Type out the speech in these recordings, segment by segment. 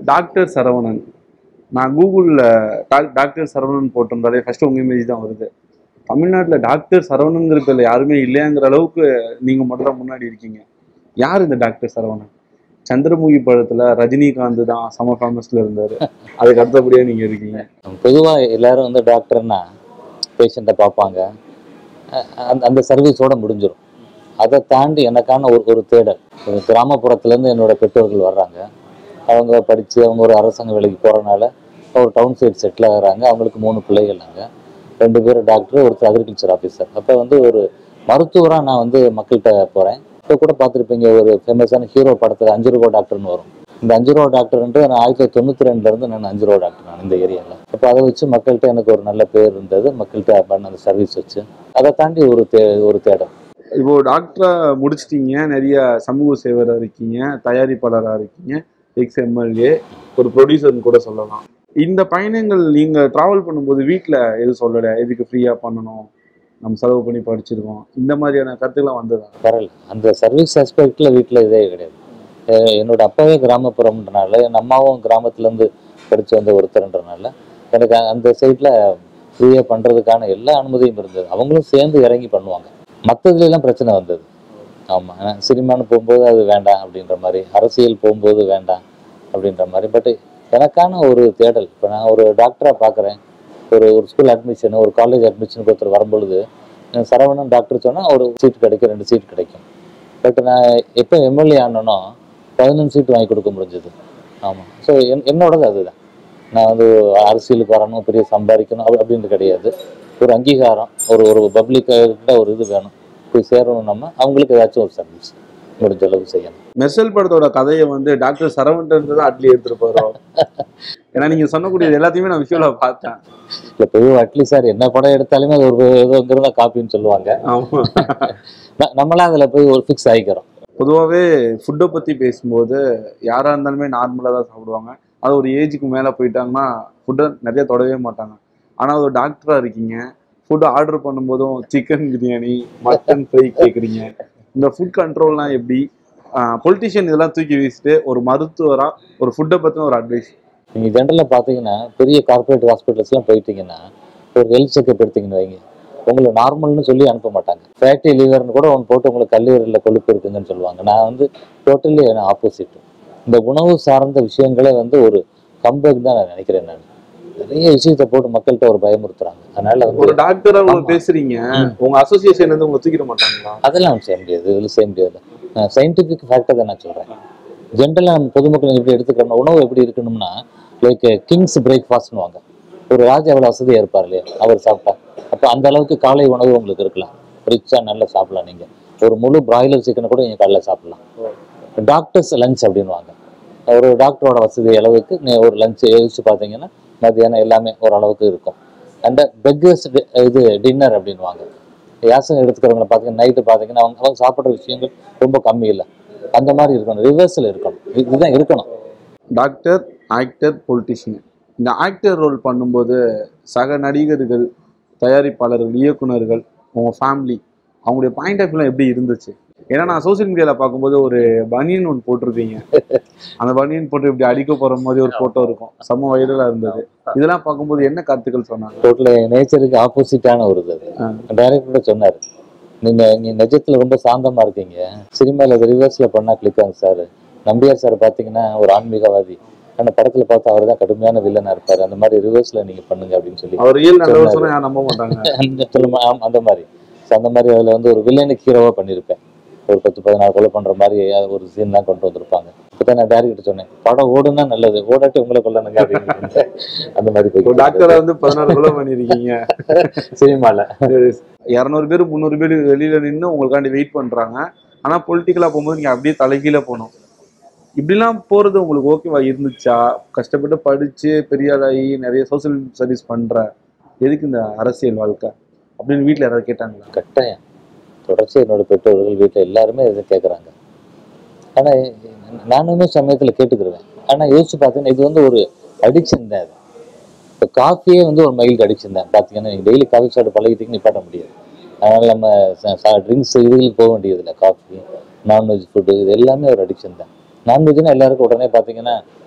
Doctor Saravanan நான் கூகுளில் doctor Saravanan போட்டிருந்தாலே ஃபர்ஸ்ட் உங்க இமேஜ் தான் வருது தமிழ்நாட்டில் டாக்டர் சரவணங்கிற பேர்ல யாருமே இல்லையாங்கிற அளவுக்கு நீங்க மட்டும் தான் முன்னாடி இருக்கீங்க யார் இந்த டாக்டர் சரவணன் சந்திரமுகி படத்துல ரஜினிகாந்த் தான் சம ஃபேமஸ்ல இருந்தாரு அதுக்கு அடுத்தபடியா நீங்க இருக்கீங்க பொதுவாக எல்லாரும் வந்து டாக்டர்னா பேஷண்ட்டை பார்ப்பாங்க அஹ் அந்த அந்த சர்வீஸோட முடிஞ்சிடும் அதை தாண்டி எனக்கான ஒரு ஒரு தேடல் ஒரு கிராமப்புறத்துலேருந்து என்னோட பெற்றோர்கள் வர்றாங்க அவங்க படித்து அவங்க ஒரு அரசாங்க வேலைக்கு போகிறனால ஒரு டவுன் சைடு செட்டில் ஆகுறாங்க அவங்களுக்கு மூணு பிள்ளைகள் நாங்கள் ரெண்டு பேரும் டாக்டர் ஒருத்தர் அக்ரிகல்ச்சர் ஆஃபீஸர் அப்போ வந்து ஒரு மருத்துவராக நான் வந்து மக்கள்கிட்ட போகிறேன் இப்போ கூட பார்த்துருப்பீங்க ஒரு ஃபேமஸான ஹீரோ படத்தில் அஞ்சு ரூபா டாக்டர்னு வரும் இந்த அஞ்சு ரூபா டாக்டர்ன்ட்டு நான் ஆயிரத்தி தொள்ளாயிரத்தி தொண்ணூற்றி ரெண்டுலேருந்து நான் அஞ்சு ரூபா டாக்டர் நான் இந்த ஏரியாவில் அப்போ அதை வச்சு மக்கள்கிட்ட எனக்கு ஒரு நல்ல பேர் இருந்தது மக்கள்கிட்ட பண்ண அந்த சர்வீஸ் வச்சு அதை தாண்டி ஒரு தே ஒரு தேடல் இப்போ டாக்டரா முடிச்சிட்டீங்க நிறைய சமூக சேவரா இருக்கீங்க தயாரிப்பாளரா இருக்கீங்க எக்ஸ் எம்எல்ஏ ஒரு ப்ரொடியூசர்னு கூட சொல்லலாம் இந்த பயணங்கள் நீங்க டிராவல் பண்ணும்போது வீட்ல எது சொல்லல எதுக்கு ஃப்ரீயா பண்ணணும் நம்ம செலவு பண்ணி படிச்சிருக்கோம் இந்த மாதிரியான கருத்துக்கெல்லாம் வந்ததா வரல அந்த சர்வீஸ் ஆஸ்பெக்டில் வீட்டில் இதே கிடையாது அஹ் என்னோட அப்பாவே கிராமப்புறம்ன்றனால என் அம்மாவும் கிராமத்துலேருந்து படித்து வந்த ஒருத்தர்ன்றனால எனக்கு அந்த சைடில் ஃப்ரீயாக பண்ணுறதுக்கான எல்லா அனுமதியும் இருந்தது அவங்களும் சேர்ந்து இறங்கி பண்ணுவாங்க மற்றதுலாம் பிரச்சனை வந்தது ஆமாம் சினிமான்னு போகும்போது அது வேண்டாம் அப்படின்ற மாதிரி அரசியல் போகும்போது வேண்டாம் அப்படின்ற மாதிரி பட் எனக்கான ஒரு தேடல் இப்போ நான் ஒரு டாக்டராக பார்க்குறேன் ஒரு ஒரு ஸ்கூல் அட்மிஷன் ஒரு காலேஜ் அட்மிஷனுக்கு ஒருத்தர் வரும்பொழுது அஹ் சரவணன் டாக்டர் சொன்னால் ஒரு சீட் கிடைக்கும் ரெண்டு சீட் கிடைக்கும் பட் நான் எப்போ எம்எல்ஏ ஆனனோ பதினஞ்சு சீட் வாங்கி கொடுக்க முடிஞ்சது ஆமாம் ஸோ என் என்னோடது அதுதான் நான் வந்து அரசியலுக்கு வரணும் பெரிய சம்பாதிக்கணும் அப்படி அப்படின்னு கிடையாது ஒரு அங்கீகாரம் ஒரு ஒரு பப்ளிக்கிட்ட ஒரு இது வேணும் போய் சேரணும் நம்ம அவங்களுக்கு ஏதாச்சும் ஒரு சர்வீஸ் முடிஞ்ச அளவு செய்யணும் மெர்சல் படத்தோட கதையை வந்து டாக்டர் சரவணன் தான் அட்லி எடுத்துருப்பாரோ ஏன்னா நீங்க சொன்னக்கூடியது எல்லாத்தையுமே நான் விஷுவலா பார்த்தேன் இல்லை பொதுவாக அட்லீஸ்ட் சார் என்ன படம் எடுத்தாலுமே அது ஒரு ஏதோங்கிறத காப்பின்னு சொல்லுவாங்க ஆமா ந- நம்மளாம் அதில் போய் ஒரு ஃபிக்ஸ் ஆகிக்கிறோம் பொதுவாகவே ஃபுட்டை பற்றி பேசும்போது யாராக இருந்தாலுமே நார்மலாக தான் சாப்பிடுவாங்க அது ஒரு ஏஜுக்கு மேலே போயிட்டாங்கன்னா ஃபுட்டை நிறைய தொடவே மாட்டாங்க ஆனால் ஒரு டாக்டராக இருக்கீங்க ஃபுட் ஆர்டர் பண்ணும்போதும் சிக்கன் பிரியாணி மட்டன் ஃப்ரை கேட்குறீங்க இந்த ஃபுட் கண்ட்ரோல்லாம் எப்படி பொலிட்டிஷியன் இதெல்லாம் தூக்கி வீசிட்டு ஒரு மருத்துவராக ஒரு ஃபுட்டை பற்றின ஒரு அட்வைஸ் நீங்கள் ஜென்ரலாக பார்த்தீங்கன்னா பெரிய கார்ப்பரேட் ஹாஸ்பிட்டல்ஸ்லாம் போயிட்டீங்கன்னா ஒரு ஹெல்த் செக்அப் எடுத்தீங்கன்னு வைங்க உங்களை நார்மல்னு சொல்லி அனுப்ப மாட்டாங்க ஃபேட்டி லிவர்னு கூட ஒன்று போட்டு உங்களுக்கு கல்லீரலில் கொழுப்பு இருக்குங்கன்னு சொல்லுவாங்க நான் வந்து டோட்டலி ஆப்போசிட் இந்த உணவு சார்ந்த விஷயங்களே வந்து ஒரு கம்பேக் தான் நான் நினைக்கிறேன் நான் நிறைய விஷயத்தை போட்டு மக்கள்கிட்ட ஒரு பயமுறுத்துறாங்க அதனால ஒரு வந்து டாக்டரா உங்க ஆமா. பேசுறீங்க ம். உங்க அசோசியேஷன் வந்து உங்களை தூக்கிட மாட்டாங்களா அதெல்லாம் செய்ய முடியாது இதில் செய்ய முடியாது சயின்டிஃபிக் ஃபேக்டர் தான் நான் சொல்கிறேன் ஜென்ரலாக நம்ம பொதுமக்கள் எப்படி எடுத்துக்கிறோம்னா உணவு எப்படி இருக்கணும்னா லைக் கிங்ஸ் பிரேக்ஃபாஸ்ட்னு வாங்க ஒரு ராஜா எவ்வளோ வசதியாக இருப்பார் இல்லையா அவர் சாப்பிட்டா அப்போ அந்த அளவுக்கு காலை உணவு உங்களுக்கு இருக்கலாம் ரிச்சாக நல்லா சாப்பிடலாம் நீங்கள் ஒரு முழு பிராய்லர் சிக்கனை கூட நீங்கள் காலைல சாப்பிடலாம் டாக்டர்ஸ் லஞ்ச் அப்படின்வாங்க ஒரு டாக்டரோட வசதி அளவுக்கு நீ ஒரு லஞ்ச் யோசிச்சு பார்த்தீங்கன்னா மத்தியானம் எல்லாமே ஓரளவுக்கு இருக்கும் அந்த பெக்கர்ஸ் இது டின்னர் அப்படின்வாங்க யாசகம் எடுத்துக்கிறவங்களை பார்த்தீங்கன்னா நைட்டு பார்த்தீங்கன்னா அவங்க அவங்க சாப்பிட்ற விஷயங்கள் ரொம்ப கம்மி இல்லை அந்த மாதிரி இருக்கணும் ரிவர்ஸில் இருக்கணும் இது- இதுதான் இருக்கணும் டாக்டர் ஆக்டர் பொலிட்டிஷியன் இந்த ஆக்டர் ரோல் பண்ணும்போது சக நடிகர்கள் தயாரிப்பாளர்கள் இயக்குனர்கள் உங்க ஃபேமிலி அவங்களுடைய பாயிண்ட் ஆஃப் வியூலாம் எப்படி இருந்துச்சு ஏன்னா நான் சோஷியல் மீடியாவில் பார்க்கும்போது ஒரு பனியன் ஒன்று போட்டிருப்பீங்க அந்த பனியன் போட்டு இப்படி அடிக்க போகிற மாதிரி ஒரு ஃபோட்டோ இருக்கும் செம்ம வைரலாக இருந்தது இதெல்லாம் பார்க்கும்போது என்ன கருத்துக்கள் சொன்னாங்க டோட்டல் நேச்சருக்கு ஆப்போசிட்டான ஒரு இது ஆ. டைரக்டரோட சொன்னார் நீங்க நீங்க நிஜத்துல ரொம்ப சாந்தமா இருக்கீங்க சினிமாவில் அது ரிவர்ஸ்ல பண்ணா கிளிக் ஆகும் சார் நம்பியார் சார் பார்த்தீங்கன்னா ஒரு ஆன்மீகவாதி ஆனா படத்துல பார்த்தா அவர் தான் கடுமையான வில்லனா இருப்பாரு அந்த மாதிரி ரிவர்ஸ்ல நீங்க பண்ணுங்க அப்படின்னு சொல்லி அவர் ரியல் நல்லவர் சொன்னா யாரும் நம்ப மாட்டாங்க அந்த சொல்லுமா ஆம், அந்த மாதிரி ஸோ அந்த மாதிரி அதில் வந்து ஒரு வில்லனுக்கு ஹீரோவாக பண்ணியிருப்பேன் ஒரு பத்து பதினாறு கொலை பண்ணுற மாதிரி ஒரு சீன்லாம் கொண்டு வந்திருப்பாங்க இப்போ தான் நான் டேரக்டர் சொன்னேன் படம் ஓடுனா நல்லது ஓடாட்டி உங்களை கொல்லணுங்க அப்படின்னு அந்த மாதிரி ஒரு போய் டாக்டரா வந்து பதினாறு கொலை பண்ணியிருக்கீங்க சினிமாவில் இரநூறு பேர் முந்நூறு பேர் வெளியில நின்று உங்களுக்காண்டி வெயிட் பண்றாங்க ஆனா பொலிட்டிக்கலா போகும்போது நீங்க அப்படியே தலைகீழ போகணும் இப்படிலாம் போறது உங்களுக்கு ஓகேவா இருந்துச்சா கஷ்டப்பட்டு படிச்சு பெரிய ஆளாகி நிறைய சோசியல் சர்வீஸ் பண்ற எதுக்கு இந்த அரசியல் வாழ்க்கை அப்படின்னு வீட்ல யாராவது கேட்டாங்களா கட்டாயம் தொடர்ச்சி என்னோட பெற்றோர்கள் வீட்டில் எல்லாருமே இதை கேட்குறாங்க ஆனால் நானுமே சமயத்தில் கேட்டுக்கிருவேன் ஆனால் யோசிச்சு பார்த்தீங்கன்னா இது வந்து ஒரு அடிக்ஷன் தான் இது இப்போ காஃபியே வந்து ஒரு மைல்டு அடிக்ஷன் தான் பார்த்தீங்கன்னா நீங்கள் டெய்லி காஃபி சாப்பிட்டு பழகிட்டீங்கன்னு நிப்பாட்ட முடியாது அதனால் நம்ம ட்ரிங்க்ஸ் இதுகளுக்கு போக வேண்டியதில்லை காஃபி நான்வெஜ் ஃபுட்டு இது எல்லாமே ஒரு அடிக்ஷன் தான் நான்வெஜ்னா எல்லாருக்கும் உடனே பார்த்தீங்கன்னா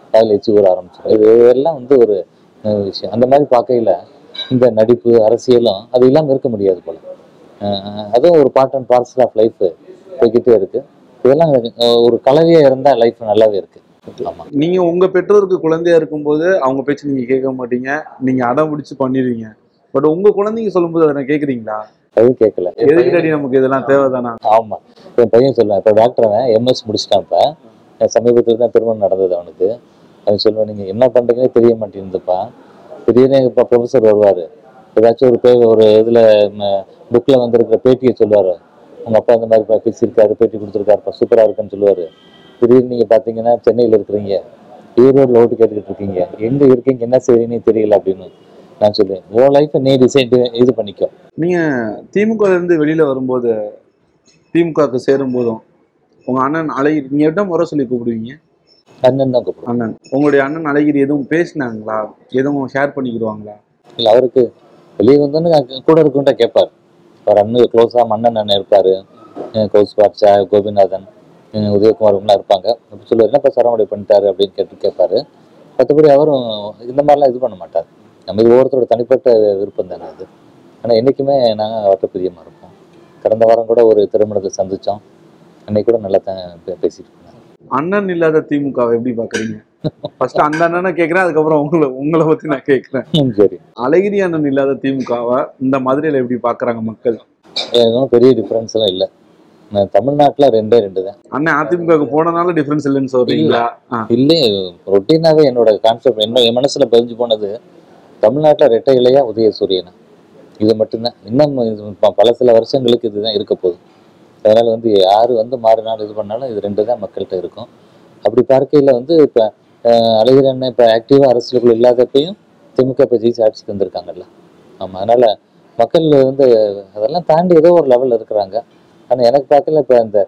அதில் எச்சி ஊற ஆரம்பிச்சிடும் இது இதெல்லாம் வந்து ஒரு அஹ், விஷயம் அந்த மாதிரி பார்க்கையில இந்த நடிப்பு அரசியலும் அது இல்லாமல் இருக்க முடியாது போல அஹ், அதுவும் ஒரு part and parcel of life போய்கிட்டே இருக்கு இதெல்லாம் அஹ், ஒரு கலவையா இருந்தா லைஃப் நல்லாவே இருக்கு ஆமா நீங்க உங்க பெற்றோருக்கு குழந்தையா இருக்கும்போது அவங்க பேச்சு நீங்க கேட்க மாட்டீங்க நீங்க அடம் பிடிச்சு பண்ணிடுவீங்க பட் உங்க குழந்தைங்க சொல்லும்போது அதை கேக்குறீங்களா அது கேட்கல என் எதுக்கு பையன் டாடி நமக்கு இதெல்லாம் தேவைதானா ஆமா என் பையன் சொல்லுவேன் இப்போ டாக்டர் அவன் எம்எஸ் முடிச்சிட்டான் இப்போ சமீபத்தில் தான் திருமணம் நடந்தது அவனுக்கு அவன் சொல்லுவான் நீங்க என்ன பண்றீங்கன்னே தெரிய மாட்டேங்குதுப்பா திடீர்னு இப்போ ப்ரொஃபஸர் வருவாரு ஏதாச்சும் ஒரு பே ஒரு இதுல புக்ல வந்திருக்கிற பேட்டியை சொல்லுவாரு உங்க அப்பா இந்த மாதிரி பா- பேசியிருக்காரு பேட்டி கொடுத்துருக்காருப்பா சூப்பரா இருக்குன்னு சொல்லுவாரு திடீர்னு நீங்க பாத்தீங்கன்னா சென்னையில இருக்கிறீங்க ஈரோடுல ஓட்டு கேட்டுக்கிட்டு இருக்கீங்க எங்க இருக்கீங்க என்ன செய்றீங்கன்னு தெரியல அப்படின்னு நான் சொல்லுவேன் உன் லைஃப்பை நீ டிசைன் இது பண்ணிக்கோ நீங்க திமுக இருந்து வெளியில வரும்போது திமுகவுக்கு சேரும் போதும் உங்க அண்ணன் அழகிரி நீங்க என்ன முறை சொல்லி கூப்பிடுவீங்க அண்ணன் தான் கூப்பிடுவேன் அண்ணன் உங்களுடைய அண்ணன் அழகிரி எதுவும் பேசினாங்களா எதுவும் ஷேர் பண்ணிக்கிடுவாங்களா இல்லை அவருக்கு வெளியே வந்தோன்னு அங்க கூட இருக்குன்ட்டா கேட்பார் அவர் அண்ணன் க்ளோஸாக மன்னன் அண்ணன் இருப்பார் கௌஸ் பாட்சா கோபிநாதன் அஹ் உதயகுமார் இவங்களாம் இருப்பாங்க அப்படி சொல்லுவார் என்னப்பா சரவணை பண்ணிட்டாரு அப்படின்னு கேட்டு கேட்பாரு மற்றபடி அவரும் இந்த மாதிரிலாம் இது பண்ண மாட்டார் நம்ம இது ஒவ்வொருத்தரோட தனிப்பட்ட விருப்பம் தானே அது ஆனால் என்றைக்குமே நாங்கள் அவர்கிட்ட பிரியமாக இருப்போம் கடந்த வாரம் கூட ஒரு திருமணத்தை சந்தித்தோம் அன்னைக்கு கூட நல்லா தான் பே- பேசிட்டு இருந்தோம் அண்ணன் இல்லாத திமுகவை எப்படி பாக்குறீங்க ஃபர்ஸ்ட் அந்த அண்ணனை கேட்கிறேன் அதுக்கப்புறம் உங்களை உங்களை பத்தி நான் கேட்கிறேன் ம், சரி அழகிரி அண்ணன் இல்லாத திமுகவை இந்த மதுரையில எப்படி பாக்குறாங்க மக்கள் எதுவும் பெரிய டிஃப்ரென்ஸ் எல்லாம் இல்லை தமிழ்நாட்டில் ரெண்டே ரெண்டு தான் அண்ணன் அதிமுகவுக்கு போனனால டிஃபரன்ஸ் இல்லைன்னு சொல்றீங்களா ஆ. இல்லையே ரொட்டீனாவே என்னோட கான்செப்ட் என்ன என் மனசுல பதிஞ்சு போனது தமிழ்நாட்டுல ரெட்டை இலையா உதயசூரியனா இது மட்டும்தான் இன்னும் இது ப- பல சில வருஷங்களுக்கு இதுதான் இருக்க போகுது அதனால வந்து யாரு வந்து மாறினாலும் இது பண்ணாலும் இது ரெண்டு தான் மக்கள்கிட்ட இருக்கும் அப்படி பார்க்கையில வந்து இப்ப அஹ், அழகிரி அண்ணன் இப்ப ஆக்டிவா அரசியலுக்குள்ள இல்லாதப்பையும் திமுக இப்ப ஜெயிச்சு ஆட்சிக்கு வந்திருக்காங்கல்ல ஆமா அதனால மக்கள் வந்து அதெல்லாம் தாண்டி ஏதோ ஒரு லெவல்ல இருக்கிறாங்க ஆனா எனக்கு பார்க்கல இப்ப இந்த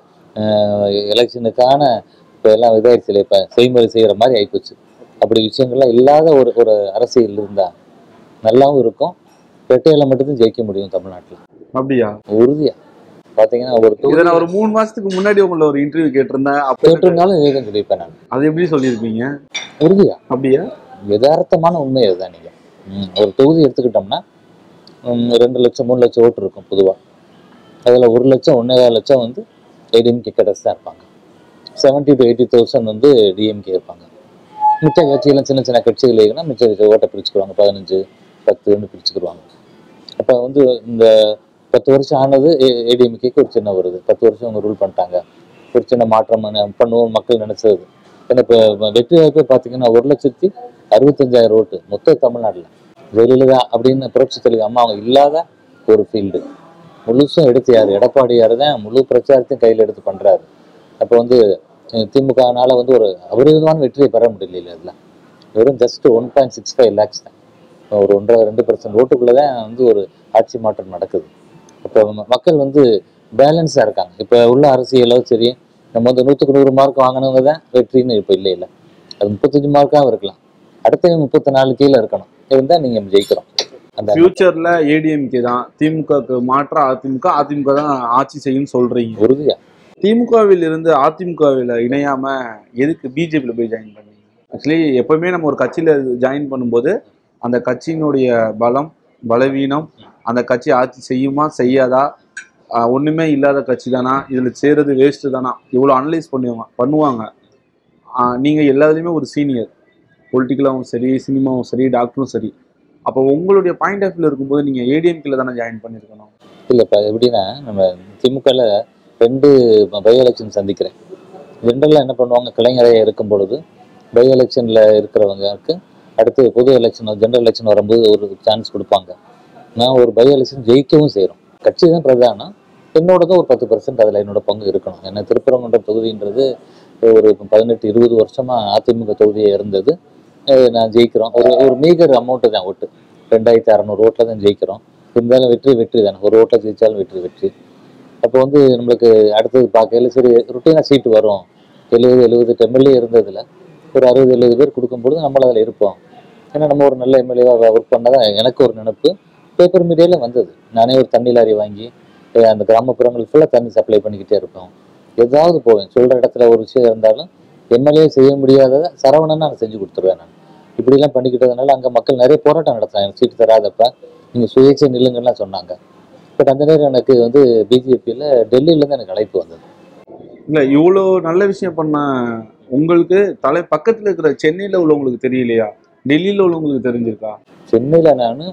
எலெக்ஷனுக்கான இப்போ எல்லாம் இதாயிடுச்சு இப்போ செய்முறை செய்கிற மாதிரி ஆயிப்போச்சு அப்படி விஷயங்கள்லாம் இல்லாத ஒரு ஒரு அரசியல் இருந்தா நல்லாவும் இருக்கும் ரெட்டையில மட்டும்தான் ஜெயிக்க முடியும் தமிழ்நாட்டில் அப்படியா உறுதியா பார்த்தீங்கன்னா ஒரு இதை தொகுதி நான் ஒரு மூணு மாசத்துக்கு முன்னாடி உங்களை ஒரு இன்டர்வியூ கேட்டிருந்தேன் அப்ப கேட்டிருந்தாலும் இதுதான் சொல்லியிருப்பேன் நான் அது எப்படி சொல்லியிருப்பீங்க உறுதியா அப்படியா யதார்த்தமான உண்மை அதுதான் நீங்க ம், ஒரு தொகுதி எடுத்துக்கிட்டோம்னா ம், ரெண்டு லட்சம் மூணு லட்சம் ஓட்டு இருக்கும் பொதுவா அதுல ஒரு லட்சம் ஒன்னேகால் லட்சம் வந்து ஏடிஎம்கே கடஸ் தான் இருப்பாங்க செவன்ட்டி டு எயிட்டி தௌசண்ட் வந்து டிஎம்கே இருப்பாங்க மிச்ச கட்சியெல்லாம் சின்ன சின்ன கட்சிகள் இருக்குன்னா மிச்ச கட்சி ஓட்டை பிரிச்சுக்குவாங்க பதினஞ்சு பத்துன்னு பிரிச்சுக்கிடுவாங்க அப்போ வந்து இந்த பத்து வருஷம் ஆனது ஏடிஎம்கேக்கு ஒரு சின்ன வருது பத்து வருஷம் அவங்க ரூல் பண்ணிட்டாங்க ஒரு சின்ன மாற்றம் பண்ண- பண்ணுவோம் மக்கள் நினைச்சது ஏன்னா இப்போ வெற்றி வாய்ப்பே பார்த்தீங்கன்னா ஒரு லட்சத்தி அறுபத்தஞ்சாயிரம் ஓட்டு மொத்த தமிழ்நாட்டில் ஜெயலலிதா அப்படின்னு புரட்சி தலைவி அம்மா அவங்க இல்லாத ஒரு ஃபீல்டு முழுசும் எடுத்து யார் எடப்பாடியார் தான் முழு பிரச்சாரத்தையும் கையில் எடுத்து பண்ணுறாரு அப்போ வந்து அஹ், திமுகனால வந்து ஒரு அபரிவிதமான வெற்றியை பெற முடியல இதில் வெறும் just one point six five lakhs தான் ஒரு ஒன்றரை ரெண்டு பர்சன்ட் ஓட்டுக்குள்ளே தான் வந்து ஒரு ஆட்சி மாற்றம் நடக்குது இப்போ மக்கள் வந்து பேலன்ஸாக இருக்காங்க இப்போ உள்ள அரசியலோ சரி நம்ம வந்து நூற்றுக்கு நூறு மார்க் வாங்கினவங்க தான் வெற்றின்னு இப்போ இல்லை இல்லை அது முப்பத்தஞ்சு மார்க்காகவும் இருக்கலாம் அடுத்த முப்பத்தி நாலு கீழே இருக்கணும் இருந்தால் நீங்கள் ஜெயிக்கிறோம் அந்த ஃபியூச்சர்ல ஏடிஎம்கே தான் திமுகவுக்கு மாற்றா அதிமுக அதிமுக தான் ஆட்சி செய்யும் சொல்றீங்க உறுதியா திமுகவில் இருந்து அதிமுகவில் இணையாம எதுக்கு பிஜேபியில் போய் ஜாயின் பண்ணீங்க ஆக்சுவலி எப்பவுமே நம்ம ஒரு கட்சியில ஜாயின் பண்ணும்போது அந்த கட்சியினுடைய பலம் பலவீனம் அந்த கட்சி ஆட்சி செய்யுமா செய்யாதா ஆஹ் ஒண்ணுமே இல்லாத கட்சி தானா இதுல சேருறது வேஸ்ட் தானா இவ்வளோ அனலைஸ் பண்ணுவாங்க பண்ணுவாங்க ஆஹ் நீங்க எல்லாத்துலேயுமே ஒரு சீனியர் பொலிட்டிக்கலாகவும் சரி சினிமாவும் சரி டாக்டரும் சரி அப்போ உங்களுடைய பாயிண்ட் ஆஃப் வியூ இருக்கும்போது நீங்க ஏடிஎம்கேல தானே ஜாயின் பண்ணியிருக்கணும் இல்லை இப்போ எப்படின்னா நம்ம திமுகவில் ரெண்டு பை எலெக்ஷன் சந்திக்கிறேன் ஜென்ரலாக என்ன பண்ணுவாங்க கலைஞரையா இருக்கும் பொழுது பை எலெக்ஷனில் இருக்கிறவங்களுக்கு அடுத்து பொது எலெக்ஷன் ஜென்ரல் எலெக்ஷன் வரும்போது ஒரு சான்ஸ் கொடுப்பாங்க நான் ஒரு பை எலெக்ஷன் ஜெயிக்கவும் செய்கிறோம் கட்சி தான் பிரதானம் என்னோடதும் ஒரு பத்து பர்சன்ட் அதில் என்னோட பங்கு இருக்கணும் ஏன்னா திருப்பரங்குன்றம் தொகுதின்றது ஒரு பதினெட்டு இருபது வருஷமாக அதிமுக தொகுதியாக இருந்தது அஹ் நான் ஜெயிக்கிறோம் ஒரு ஒரு மீகர் அமௌண்ட்டு தான் ஓட்டு ரெண்டாயிரத்தி அறநூறு ஓட்டில் தான் ஜெயிக்கிறோம் இருந்தாலும் வெற்றி வெற்றி தானே ஒரு ஓட்டில் ஜெயிச்சாலும் வெற்றி வெற்றி அப்போ வந்து நம்மளுக்கு அடுத்தது பார்க்கையில சரி ருட்டீனாக சீட்டு வரும் எழுபது எழுபது எம்எல்ஏ இருந்ததுல ஒரு அறுபது எழுபது பேர் கொடுக்கும்பொழுது நம்மளும் அதில் இருப்போம் ஏன்னா நம்ம ஒரு நல்ல எம்எல்ஏவாக ஒர்க் பண்ணதான் எனக்கு ஒரு நினைப்பு பேப்பர் மீடியாவில் வந்தது நானே ஒரு தண்ணி லாரி வாங்கி அஹ் அந்த கிராமப்புறங்கள் ஃபுல்லாக தண்ணி சப்ளை பண்ணிக்கிட்டே இருப்போம் ஏதாவது போவேன் சொல்கிற இடத்துல ஒரு விஷயம் இருந்தாலும் எம்எல்ஏ செய்ய முடியாததை சரவணன் நான் செஞ்சு கொடுத்துருவேன் நான் இப்படிலாம் பண்ணிக்கிட்டதுனால அங்கே மக்கள் நிறைய போராட்டம் நடத்துறாங்க சீட்டு தராதப்ப நீங்கள் சுயேட்சை நில்லுங்கலாம் சொன்னாங்க பட் அந்த நேரம் எனக்கு வந்து பிஜேபியில் டெல்லியிலேருந்து எனக்கு அழைப்பு வந்தது இல்ல இவ்வளோ நல்ல விஷயம் பண்ண உங்களுக்கு தலை பக்கத்துல இருக்கிற சென்னையில உள்ளவங்களுக்கு தெரியலையா டெல்லியில உள்ளவங்களுக்கு தெரிஞ்சிருக்கா சென்னையில் நான்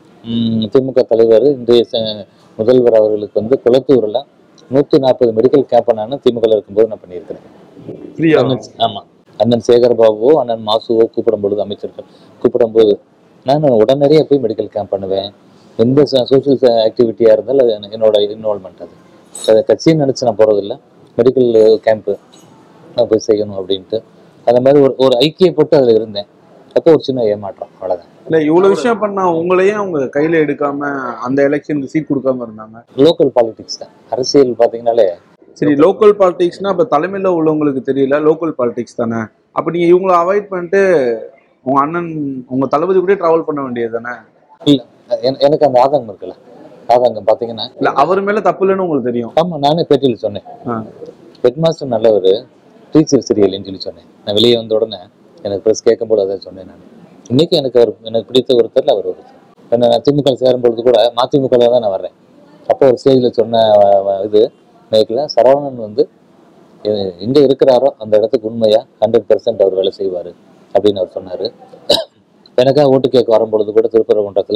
திமுக தலைவர் இன்றைய ச- முதல்வர் அவர்களுக்கு வந்து குளத்தூரில் நூற்றி நாற்பது மெடிக்கல் கேம்பை நான் திமுகவில் இருக்கும்போது நான் பண்ணியிருக்கிறேன் ஃப்ரீயா அண்ணன் ஆமா அண்ணன் சேகர் பாபுவோ அண்ணன் மாசுவோ கூப்பிடும் பொழுது அமைச்சர்கள் கூப்பிடும்போது நான் உடனடியாக போய் மெடிக்கல் கேம்ப் பண்ணுவேன் எந்த சோஷியல் ஆக்டிவிட்டியாக இருந்தாலும் அது எனக்கு- என்னோட இன்வால்மெண்ட் அது அதை கட்சின்னு நினச்சி நான் போகிறதில்ல மெடிக்கல் கேம்ப்பு நான் போய் செய்யணும் அப்படின்ட்டு அந்த மாதிரி ஒரு ஒரு ஐக்கியப்பட்டு அதில் இருந்தேன் அப்போ ஒரு சின்ன ஏமாற்றம் அவ்வளோதான் இல்ல இவ்வளவு விஷயம் பண்ணா உங்களையும் அவங்க கையில எடுக்காம அந்த எலெக்ஷனுக்கு சீட் கொடுக்காம இருந்தாங்க லோக்கல் பாலிடிக்ஸ் தான் அரசியல் பார்த்தீங்கன்னா சரி லோக்கல் பாலிடிக்ஸ்னா அப்ப தலைமையில உள்ளவங்களுக்கு தெரியல லோக்கல் பாலிடிக்ஸ் தானே அப்ப நீங்க இவங்களை அவாய்ட் பண்ணிட்டு உங்க அண்ணன் உங்க தளபதி கூட டிராவல் பண்ண வேண்டியது தானே இல்லை எனக்கு அந்த ஆதங்கம் இருக்குல்ல ஆதங்கம் பார்த்தீங்கன்னா இல்ல அவர் மேல தப்பு இல்லைன்னு உங்களுக்கு தெரியும் ஆமாம் நானே பேட்டியில் சொன்னேன் ஆ. ஹெட் மாஸ்டர் நல்லவர் டீச்சர் சரியில்லைன்னு சொல்லி சொன்னேன் நான் வெளியே வந்த உடனே எனக்கு ப்ரெஸ் கேட்கும்போது அதை சொன்னேன் நான் இன்னைக்கு எனக்கு அவர் எனக்கு பிடித்த ஒருத்தர்ல அவர் ஒருத்தர் என்ன நான் திமுக சேரும் பொழுது கூட மதிமுக தான் நான் வர்றேன் அப்போ ஒரு ஸ்டேஜில் சொன்ன வ- வ- இது மைக்கில் சரவணன் வந்து எ- எங்க இருக்கிறாரோ அந்த இடத்துக்கு உண்மையா ஹண்ட்ரட் பர்சன்ட் அவர் வேலை செய்வார் அப்படின்னு அவர் சொன்னார் எனக்காக ஓட்டு கேட்க வரும்பொழுது கூட திருப்பரங்குன்றத்தில்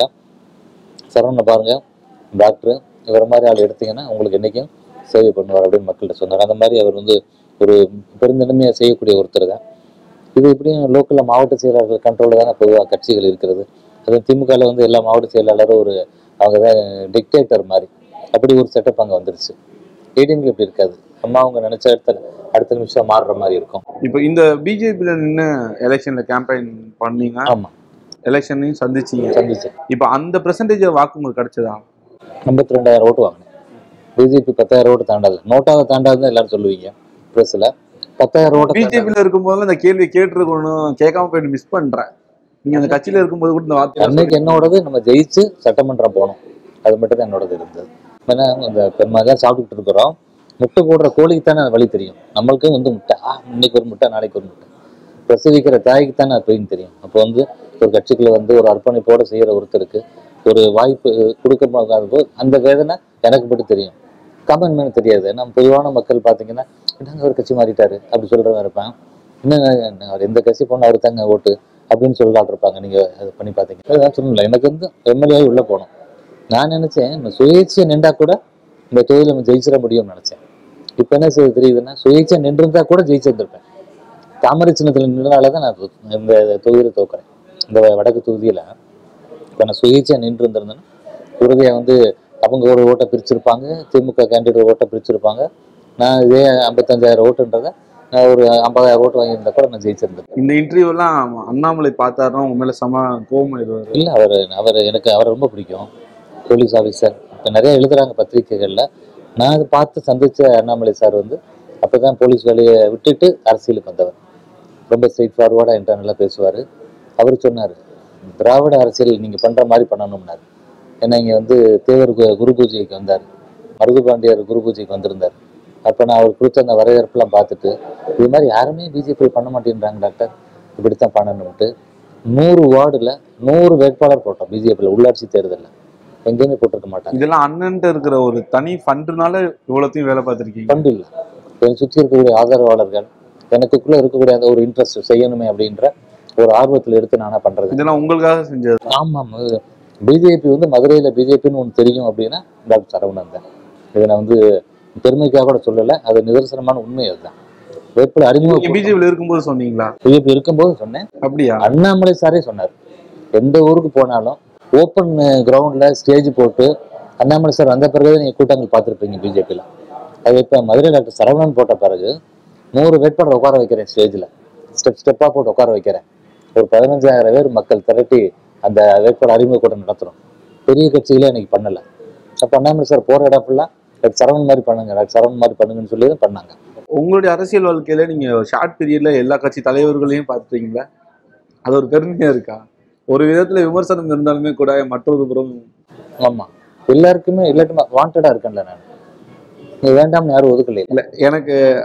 சரவணனை பாருங்க டாக்டர் இவர மாதிரி ஆள் எடுத்தீங்கன்னா உங்களுக்கு என்னைக்கும் சேவை பண்ணுவார் அப்படின்னு மக்கள்கிட்ட சொன்னார் அந்த மாதிரி அவர் வந்து ஒரு பெருந்தன்மையாக செய்யக்கூடிய ஒருத்தர் தான் இது இப்படியும் லோக்கலில் மாவட்ட செயலாளர்கள் கண்ட்ரோலில் தானே பொதுவாக கட்சிகள் இருக்கிறது அது திமுகவில் வந்து எல்லா மாவட்ட செயலாளரும் ஒரு அவங்க தான் டிக்டேட்டர் மாதிரி அப்படி ஒரு செட்டப் அங்கே வந்துருச்சு ஏடிஎம்ல இப்படி இருக்காது அம்மா அவங்க நினைச்ச அடுத்த அடுத்த நிமிஷம் மாறுற மாதிரி இருக்கும் இப்போ இந்த பிஜேபியில நின்று எலெக்ஷன்ல கேம்பெயின் பண்ணீங்க ஆமா எலெக்ஷனையும் சந்திச்சீங்க சந்திச்சு இப்போ அந்த பெர்சன்டேஜ் வாக்கு உங்களுக்கு கிடைச்சதா ஐம்பத்தி ரெண்டாயிரம் ஓட்டு வாங்கினேன் பிஜேபி பத்தாயிரம் ஓட்டு தாண்டாது நோட்டாவை தாண்டாதுன்னு எல்லாரும் சொல்லுவீங்க ப்ரெஸ்ஸில் பத்தாயிரம் ஓட்டு பிஜேபியில இருக்கும்போது இந்த கேள்வி கேட்டிருக்கணும் கேட்காம போயிட்டு மிஸ் பண்றேன் நீங்க அந்த கட்சியில இருக்கும்போது கூட இந்த வார்த்தை அன்னைக்கு என்னோடது நம்ம ஜெயிச்சு சட்டமன்றம் போனோம் அது மட்டும் தான் என்னோடது இருந்தது ஏன்னா இந்த பெருமாதான் சாப்பிட்டுட்டு இருக்கிறோம் முட்டை போடுற கோழிக்கு தானே வழி தெரியும் நம்மளுக்கும் வந்து முட்டை ஆ இன்னைக்கு ஒரு முட்டை நாளைக்கு ஒரு முட்டை பிரசவிக்கிற தாய்க்கு தானே அது பெயின் தெரியும் அப்போ வந்து ஒரு கட்சிக்குள்ள வந்து ஒரு அர்ப்பணிப்போட செய்யற ஒருத்தருக்கு ஒரு வாய்ப்பு கொடுக்க போது அந்த வேதனை எனக்கு மட்டும் தெரியும் காமன் மேன் தெரியாது நம்ம பொதுவான மக்கள் பார்த்தீங்கன்னா என்னங்க ஒரு கட்சி மாறிட்டாரு அப்படி சொல்றவங்க இருப்பேன் என்ன அவர் எந்த கட்சி போனா அவர் தாங்க ஓட்டு அப்படின்னு சொல்லலாட்டு இருப்பாங்க நீங்க அது பண்ணி பார்த்தீங்க அதுதான் சொல்லல எனக்கு வந்து எம்எல்ஏ உள்ள போகணும் நான் நினைச்சேன் இந்த சுயேட்சையை நின்றா கூட இந்த தொழில் நம்ம ஜெயிச்சிட முடியும்னு நினைச்சேன் இப்போ என்ன செய்ய தெரியுதுன்னா சுயேட்சை நின்றிருந்தா கூட ஜெயிச்சிருந்திருப்பேன் தாமரை சின்னத்தில் நின்றனால தான் நான் தோ- இந்த தொகுதியில் தோக்குறேன் இந்த வடக்கு தொகுதியில் இப்போ நான் சுயேட்சையாக நின்று இருந்திருந்தேன்னா உறுதியாக வந்து அவங்க ஒரு ஓட்டை பிரிச்சிருப்பாங்க திமுக கேண்டிடேட் ஓட்டை பிரிச்சிருப்பாங்க நான் இதே ஐம்பத்தஞ்சாயிரம் ஓட்டுன்றதை நான் ஒரு ஐம்பதாயிரம் ஓட்டு வாங்கியிருந்தா கூட நான் ஜெயிச்சிருந்தேன் இந்த இன்டர்வியூ எல்லாம் அண்ணாமலை பார்த்தாருன்னா உங்க மேல சம கோபம் ஆயிடுவாரு இல்லை அவர் அவர் எனக்கு அவரை ரொம்ப பிடிக்கும் போலீஸ் ஆஃபீஸர் இப்போ நிறைய எழுதுறாங்க பத்திரிக்கைகளில் நான் அதை பார்த்து சந்திச்ச அண்ணாமலை சார் வந்து அப்போ தான் போலீஸ் வேலையை விட்டுட்டு அரசியலுக்கு வந்தவர் ரொம்ப ஸ்ட்ரெயிட் ஃபார்வர்டாக என்கிட்ட நல்லா பேசுவார் அவர் சொன்னார் திராவிட அரசியல் நீங்கள் பண்ணுற மாதிரி பண்ணணும்னாரு ஏன்னா இங்கே வந்து தேவர் கு- குரு பூஜைக்கு வந்தார் மருது பாண்டியர் குரு பூஜைக்கு வந்திருந்தார் அப்போ நான் அவர் கொடுத்த அந்த வரவேற்பெல்லாம் பார்த்துட்டு இது மாதிரி யாருமே பிஜேபி பண்ண மாட்டேன்றாங்க டாக்டர் இப்படித்தான் பண்ணணும்ட்டு நூறு வார்டில் நூறு வேட்பாளர் போட்டோம் பிஜேபியில் உள்ளாட்சி தேர்தலில் எங்கேயுமே போட்டிருக்க மாட்டாங்க இதெல்லாம் அண்ணன்ட்ட இருக்கிற ஒரு தனி ஃபண்டுனால இவ்வளோத்தையும் வேலை பார்த்துருக்கீங்க ஃபண்டு இல்லை என்னை சுற்றி இருக்கக்கூடிய ஆதரவாளர்கள் எனக்குள்ள இருக்கக்கூடிய அந்த ஒரு இன்ட்ரெஸ்ட் செய்யணுமே அப்படின்ற ஒரு ஆர்வத்தில் எடுத்து நானா பண்றது இதெல்லாம் உங்களுக்காக செஞ்சது ஆமாம் பிஜேபி வந்து மதுரையில் பிஜேபின்னு ஒன்று தெரியும் அப்படின்னா டாக்டர் சரவணன் தான் இதை நான் வந்து பெருமைக்காக கூட சொல்லலை அது நிதர்சனமான உண்மை அதுதான் வேட்பாளர் நீங்க அறிமுக பிஜேபியில இருக்கும்போது சொன்னீங்களா பிஜேபி இருக்கும்போது சொன்னேன் அப்படியா அண்ணாமலை சாரே சொன்னார் எந்த ஊருக்கு போனாலும் ஓப்பன் கிரவுண்டில் ஸ்டேஜ் போட்டு அண்ணாமலை சார் வந்த பிறகு நீங்கள் கூட்டங்கள் பார்த்துருப்பீங்க பிஜேபியில் அது இப்போ மதுரை டாக்டர் சரவணன் போட்ட பிறகு நூறு வேட்பாளர் உட்கார வைக்கிறேன் ஸ்டேஜில் ஸ்டெப் ஸ்டெப்பாக போட்டு உட்கார வைக்கிறேன் ஒரு பதினஞ்சாயிரம் பேர் மக்கள் திரட்டி அந்த வேட்பாளர் அறிமுக கூட்டம் நடத்துகிறோம் பெரிய கட்சிகளே இன்னைக்கு பண்ணலை அப்போ அண்ணாமலை சார் போகிற இடம் ஃபுல்லாக டாக்டர் சரவணன் மாதிரி பண்ணுங்க டாக்டர் சரவணன் மாதிரி பண்ணுங்கன்னு சொல்லி தான் பண்ணாங்க உங்களுடைய அரசியல் வாழ்க்கையில நீங்க ஷார்ட் பீரியட்ல எல்லா கட்சி தலைவர்களையும் பார்த்துட்டீங்களா அது ஒரு பெருமையா இருக்கா ஒரு விதத்துல விமர்சனம் இருந்தாலுமே கூட மற்றொரு புறம் ஆமாம் எல்லாருக்குமே இல்லாட்டுமா வாண்டடாக இருக்கேன்ல நான் நீ வேண்டாம்னு யாரும் ஒதுக்கல இல்ல எனக்கு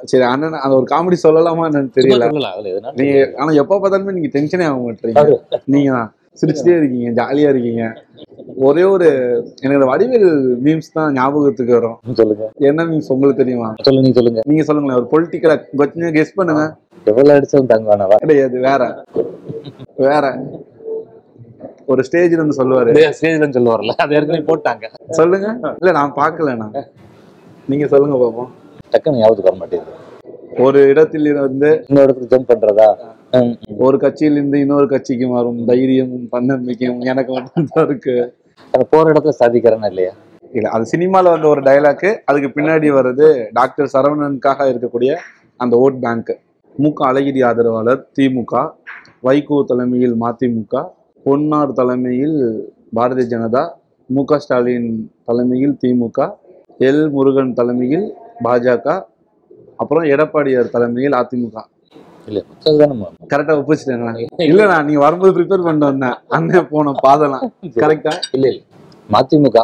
சரி அண்ணன் அந்த ஒரு காமெடி சொல்லலாமா என்னன்னு தெரியல சும்மா சொல்லலாம் அதுல எதுனா நீங்க ஆனா எப்ப பார்த்தாலுமே நீங்க டென்ஷனே ஆக மாட்டீங்க நீங்க தான் சிரிச்சுட்டே இருக்கீங்க ஜாலியா இருக்கீங்க ஒரே ஒரு எனக்கு இந்த வடிவேல் மீம்ஸ் தான் ஞாபகத்துக்கு வரும் சொல்லுங்க என்ன மீம்ஸ் உங்களுக்கு தெரியுமா சொல்லு நீ சொல்லுங்க நீங்க சொல்லுங்களேன் ஒரு பொலிட்டிக்கலா கொஞ்சம் கெஸ் பண்ணுங்க எவ்வளவு அடிச்சதும் தங்குவானவா கிடையாது வேற வேற ஒரு ஸ்டேஜ்ல இருந்து சொல்லுவாரு ஸ்டேஜ்ல சொல்லுவார்ல அது ஏற்கனவே போட்டாங்க சொல்லுங்க இல்ல நான் பார்க்கல நான் நீங்க சொல்லுங்க பாப்போம் டக்குன்னு ஞாபகத்துக்கு வர மாட்டேங்குது ஒரு இடத்தில் இருந்து இன்னொரு இடத்துக்கு ஜம்ப் பண்றதா ம், ம். ஒரு கட்சியிலிருந்து இன்னொரு கட்சிக்கு மாறும் தைரியமும் தன்னம்பிக்கையும் எனக்கு மட்டும்தான் இருக்கு அது போற இடத்துல சாதிக்கிறேன்னா இல்லையா இல்ல அது சினிமால வந்த ஒரு டைலாக் அதுக்கு பின்னாடி வர்றது டாக்டர் சரவணனுக்காக இருக்கக்கூடிய அந்த ஓட் பேங்க் முக அழகிரி ஆதரவாளர் திமுக வைகோ தலைமையில் மதிமுக பொன்னார் தலைமையில் பாரதிய ஜனதா மு க ஸ்டாலின் தலைமையில் திமுக எல் முருகன் தலைமையில் பாஜக அப்புறம் எடப்பாடியார் தலைமையில் அதிமுக இல்ல அதுதானே மு- கரெக்டா ஒப்பிச்சிட்டேன் இல்லண்ணா நீ வரும்போது ப்ரிப்பேர் பண்ணிட்டு வந்தேன் அண்ணன் போன பாதலாம் கரெக்டா இல்ல இல்ல மதிமுக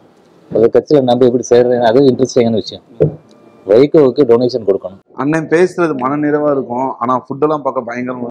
ஒரு கட்சியில நம்ம எப்படி சேர்றேன் அது இன்ட்ரெஸ்டிங்கான விஷயம் வைகோவுக்கு டொனேஷன் கொடுக்கணும் அண்ணன் பேசுறது மன நிறைவா இருக்கும் ஆனா ஃபுட்டெல்லாம் பார்க்க பயங்கரமா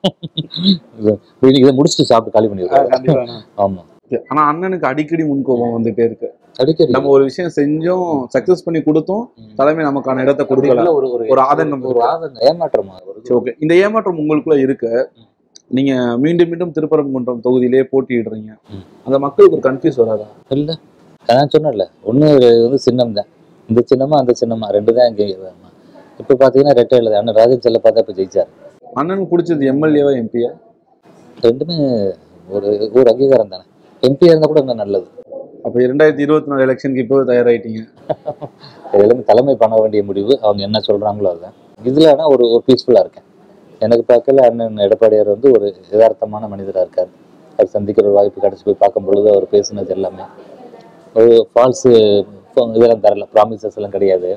இருக்கும் இது- இதை முடிச்சுட்டு சாப்பிட்டு காலி பண்ணிடுவாங்க ஆமா ஆனா அண்ணனுக்கு அடிக்கடி முன்கோபம் வந்துட்டே இருக்கு அடிக்கடி நம்ம ஒரு விஷயம் செஞ்சோம் சக்சஸ் பண்ணி கொடுத்தோம் தலைமை நமக்கான இடத்தை கொடுக்கல இதுல ஒரு ஒரு ஒரு ஆதங்கம் ஒரு ஆதங்கம் ஏமாற்றமா ஒரு சரி ஓகே இந்த ஏமாற்றம் உங்களுக்குள்ள இருக்கு நீங்க மீண்டும் மீண்டும் திருப்பரங்குன்றம் தொகுதியிலே போட்டியிடுறீங்க ம். அந்த மக்களுக்கு ஒரு கன்ஃபியூஸ் வராதா இல்ல நான் சொன்னேன்ல ஒண்ணு ஒரு வந்து சின்னம் தான் இந்த சின்னமா அந்த சின்னமா ரெண்டு தான் இங்கே இப்ப பாத்தீங்கன்னா ரெட்டை எழுது அண்ணன் ராஜன் செல்ல பார்த்தா இப்ப ஜெயிச்சார் அண்ணனுக்கு பிடிச்சது எம்எல்ஏவா எம்பியா ரெண்டுமே ஒரு ஒரு அங்கீகாரம் தானே எம்பியா இருந்தா கூட இன்னும் நல்லது அப்ப இரண்டாயிரத்தி இருபத்தி நாலு எலெக்ஷனுக்கு இப்போ தயாராயிட்டீங்க இது எல்லாமே தலைமை பண்ண வேண்டிய முடிவு அவங்க என்ன சொல்றாங்களோ அதுதான் இதுல ஆனா ஒரு ஒரு பீஸ்ஃபுல்லா இருக்கேன் எனக்கு பார்க்கல அண்ணன் எடப்பாடியார் வந்து ஒரு யதார்த்தமான மனிதரா இருக்காரு அவர் சந்திக்கிற ஒரு வாய்ப்பு கிடைச்சி போய் பார்க்கும் பொழுது அவர் பேசுனது எல்லாமே ஒரு ஃபால்ஸு இதெல்லாம் தரல ப்ராமிசஸ் எல்லாம் கிடையாது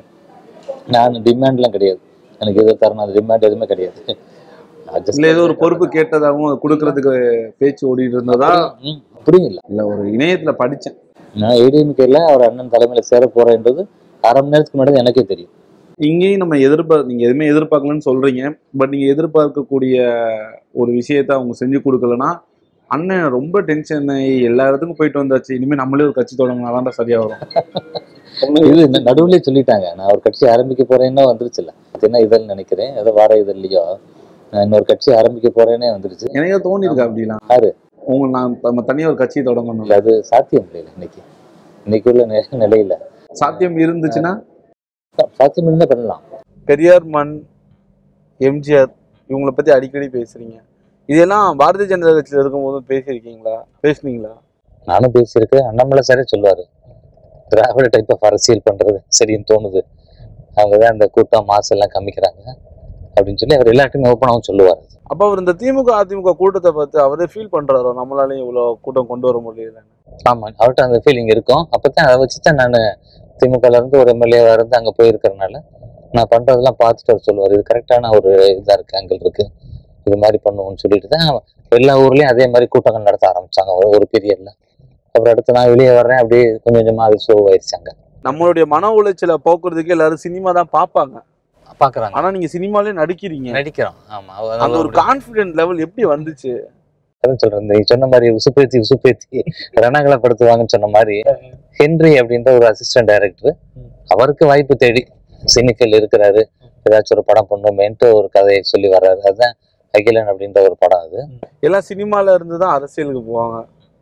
நான் டிமாண்ட்லாம் கிடையாது எனக்கு எது தரணும் அது டிமாண்ட் எதுவுமே கிடையாது Just- இல்ல ஏதோ ஒரு பொறுப்பு கேட்டதாகவும் அது கொடுக்கறதுக்கு பேச்சு ஓடிட்டு இருந்ததா ம், அப்படியும் இல்லை இல்ல ஒரு இணையத்துல படிச்சேன் நான் ஏடிஎம்கேல அவர் அண்ணன் தலைமையில சேர போறேன்றது அரை மணி நேரத்துக்கு முன்னாடி தான் எனக்கே தெரியும் இங்கேயும் நம்ம எதிர்பார்க்க நீங்க எதுவுமே எதிர்பார்க்கலன்னு சொல்றீங்க பட் நீங்க எதிர்பார்க்கக்கூடிய ஒரு விஷயத்த அவங்க செஞ்சு கொடுக்கலன்னா அண்ணன் ரொம்ப டென்ஷன் ஆகி எல்லா இடத்துக்கும் போயிட்டு வந்தாச்சு இனிமே நம்மளே ஒரு கட்சி தொடங்கினாதான் சரியா வரும் இது ந- நடுவுலயே சொல்லிட்டாங்க நான் ஒரு கட்சி ஆரம்பிக்க போறேன்னா வந்துருச்சுல அது என்ன இதழ் நினைக்கிறேன் ஏதோ வார இதழ்லையோ நான் இன்னொரு கட்சி ஆரம்பிக்க போறேனே வந்துருச்சு எனக்கே தோணி இருக்கா அப்படிலாம் யாரு? உங்க நான் நம்ம தனியா ஒரு கட்சி தொடங்கணும் இல்ல அது சாத்தியம் இல்லையில இன்னைக்கு இன்னைக்கு உள்ள நி- நிலையில சாத்தியம் இருந்துச்சுன்னா சாத்தியம் இருந்தா பண்ணலாம் பெரியார் மண் எம்ஜிஆர் இவங்களை பத்தி அடிக்கடி பேசுறீங்க இதெல்லாம் பாரதிய ஜனதா கட்சியில இருக்கும்போது பேசியிருக்கீங்களா பேசுனீங்களா நானும் பேசியிருக்கேன் அண்ணாமலை சாரே சொல்லுவாரு திராவிட டைப் ஆஃப் அரசியல் பண்றது சரின்னு தோணுது அவங்க தான் அந்த கூட்டம் மாசு எல்லாம் காமிக்கிறாங்க அப்படின்னு சொல்லி அவர் எல்லாத்தையுமே ஓப்பனாகவும் சொல்லுவார் அப்ப அவர் இந்த திமுக அதிமுக கூட்டத்தை பார்த்து அவரே ஃபீல் பண்றாரோ நம்மளாலையும் இவ்வளவு கூட்டம் கொண்டு வர முடியல ஆமா அவர்கிட்ட அந்த ஃபீலிங் இருக்கும் அப்பதான் அதை வச்சு தான் நான் திமுகல இருந்து ஒரு எம்எல்ஏவா இருந்து அங்க போயிருக்கிறதுனால நான் பண்றதெல்லாம் பார்த்துட்டு அவர் சொல்லுவார் இது கரெக்டான ஒரு இதா இருக்கு ஆங்கிள் இருக்கு இது மாதிரி பண்ணுவோம்னு சொல்லிட்டு தான் எல்லா ஊர்லயும் அதே மாதிரி கூட்டங்கள் நடத்த ஆரம்பிச்சாங்க ஒரு ஒரு பீரியட்ல அப்புறம் அடுத்து நான் வெளியே வர்றேன் அப்படியே கொஞ்சம் கொஞ்சமா அது ஸ்லோ ஆயிடுச்சாங்க நம்மளுடைய மன உளைச்சலை போக்குறதுக்கு எல்லாரும் சினிமா தான் பார்ப்பாங்க பாக்குறாங்க ஆனா நீங்க சினிமாலே நடிக்கிறீங்க நடிக்கிறோம் ஆமா அந்த ஒரு கான்பிடென்ட் லெவல் எப்படி வந்துச்சு அதான் சொல்றேன் நீ சொன்ன மாதிரி உசுப்பேத்தி உசுப்பேத்தி ரணங்கலப்படுத்துவாங்கன்னு சொன்ன மாதிரி ஹென்றி அப்படின்ற ஒரு அசிஸ்டன்ட் டைரக்டர் அவருக்கு வாய்ப்பு தேடி சினிஃபில் இருக்கிறாரு ஏதாச்சும் ஒரு படம் பண்ணுமேன்ட்டு ஒரு கதையை சொல்லி வர்றாரு அதுதான் அகிலன் அப்படின்ற ஒரு படம் அது எல்லாம் சினிமால இருந்து தான் அரசியலுக்கு போவாங்க